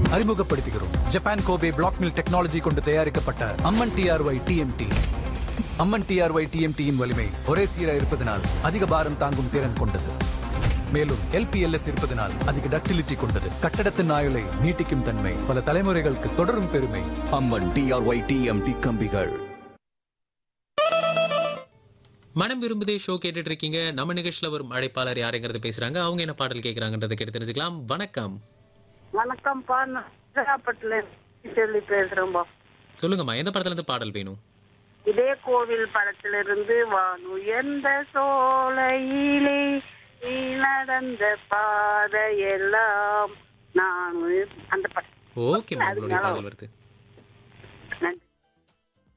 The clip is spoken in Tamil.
அறிமுகப்படுத்துகிறோம் Japan Kobe block mill technology கொண்டு தயாரிக்கப்பட்ட Amman TRY TMT Amman TRY டிஎம்டியின் வலிமை ஒரே சீரா இருப்பதனால் அதிக பாரம் தாங்கும் திறன் கொண்டது மேலும் எல்பிஎல்எஸ் இருப்பதனால் அதிக டக்டிலிட்டி கொண்டது கட்டடத்தின் ஆயுளை நீட்டிக்கும் தன்மை பல தலைமுறைகளுக்கு தொடரும் பெருமை அம்மன் டிஆர்ஒய் டிஎம்டி கம்பிகள் மனம் விரும்புதே ஷோ கேட்டுட்டு இருக்கீங்க நம்ம நிகழ்ச்சியில வரும் அழைப்பாளர் யாருங்கிறது பேசுறாங்க அவங்க என்ன பாடல் கேட்கறாங்கன்றதை கேட்டு தெரிஞ்சுக்கலாம் வணக்கம் வணக்கம்ப்பா நான் விசாகப்பட்டுல சொல்லி பேசுறேன்பா சொல்லுங்கம்மா எந்த படத்துல இருந்து பாடல் வேணும் இதே கோவில் படத்திலிருந்து வானுயர்ந்த சோலையிலே நீ நடந்த பாதையெல்லாம் நான் அந்த படம் ஓகே உங்களுடைய பாடல் வருது